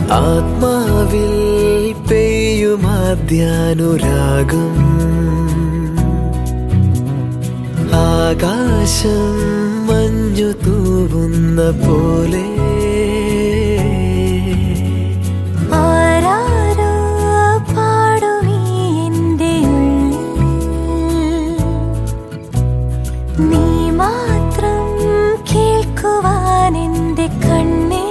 ആത്മാവിൽ പെയ്യുമാദ്യാനുരാഗം ആകാശം മഞ്ഞു തൂവുന്ന പോലെ ആരാരോ പാടുമീ എൻ്റെ ഉള്ളിൽ നീ മാത്രം കേൾക്കുവാൻ എൻ്റെ കണ്ണേ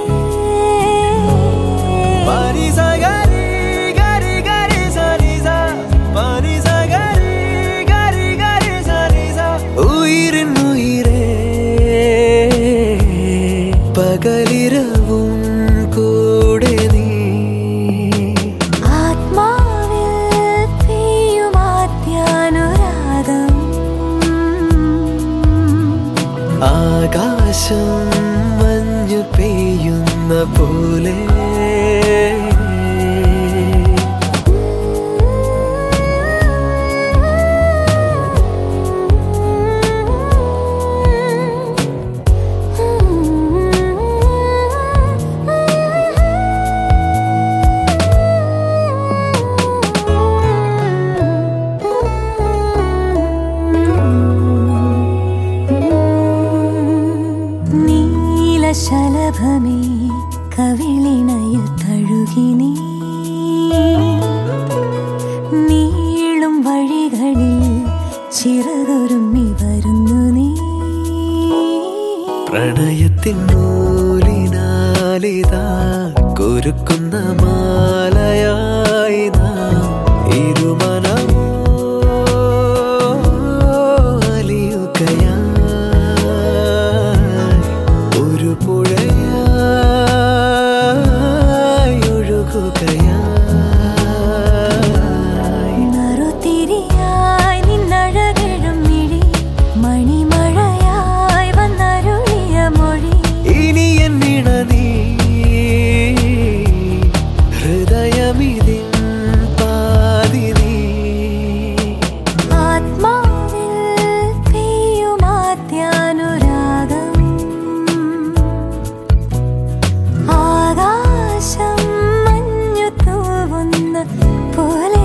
പരിസഗരി ഗരി ഗരി സരിസ പരിസഗരി ഗരി ഗരി സരിസ ഉയിരിൻ ഉയിരേ പകലിരവും കൂടെ നീ ആത്മാവിൽ പെയ്യുമാദ്യാനുരാഗം ആകാശം മഞ്ഞു പെയ്യുന്ന പോലെ നീലശലഭമേ കവിളിണയിൽ തഴുകി നീ നീളും വഴികളിൽ ചിറകൊരുമ്മി വരുന്നു നീ പ്രണയത്തിൻ നൂലിനാലിതാ കുരുക്കുന്ന മാലയായി നാം ഇരുമനമോ അലിയുകയായി ഒരു പുഴയായി ഒഴുകുകയായി നറുതിരിയായി നിന്നഴകഴും മിഴി മണിമഴയായി വന്നരുളിയ മൊഴി ഇനി എന്നിട നീ ഹൃദയമിതിൻ പാതി നീ ആത്മാവിൽ പെയ്യുമാദ്യാനുരാഗം ആകാശം മഞ്ഞു തൂവുന്ന പോലെ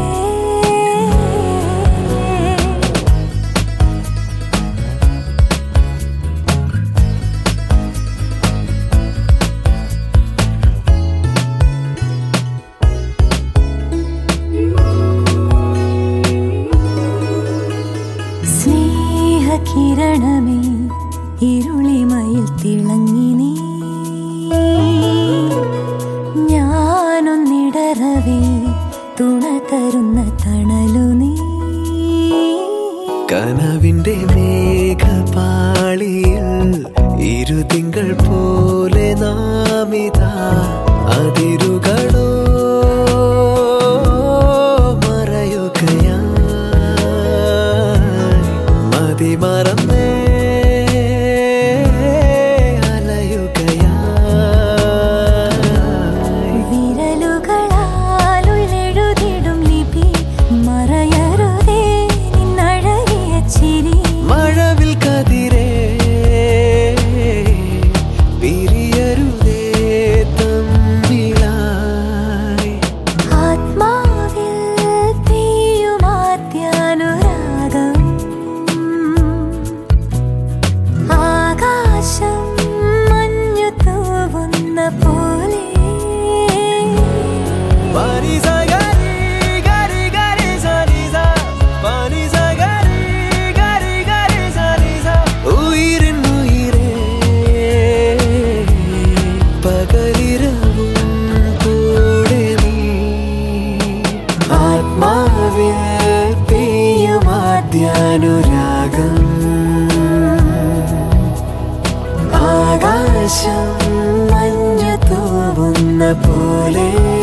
സ്നേഹകിരണമേ ഇരുളിമയിൽ തിളങ്ങി നീ ഞാനൊന്നിടറവേ തുണ തരുന്ന തണലു നീ കനവിന്റെ മേഘപാളിയിൽ ഇരുതിങ്കൾ പോലെ നാമിതാ അതിരുകളോ മറയുകയായി മതിമറന്നേ അലയുകയായി വിരലുകളാൽ ഉള്ളെഴുതിടും ലിപി മറയരുതേ നിന്നഴകിയ ചിരി മഴവിൽ കതിരേ പിരിയരുതേ തമ്മിലായി ആത്മാവിൽ പെയ്യുമാദ്യാനുരാഗം ആകാശം മഞ്ഞു തൂവുന്ന പോലെ പരിസഗരി ഗരി ഗരി സരിസ പരിസഗരി ഗരി ഗരി സരിസ ഉയിരിൻ ഉയിരേ പകലിരവും കൂടെ നീ ആത്മാവിൽ പെയ്യുമാദ്യാനുരാഗം ആകാശം മഞ്ഞു തൂവുന്ന പോലെ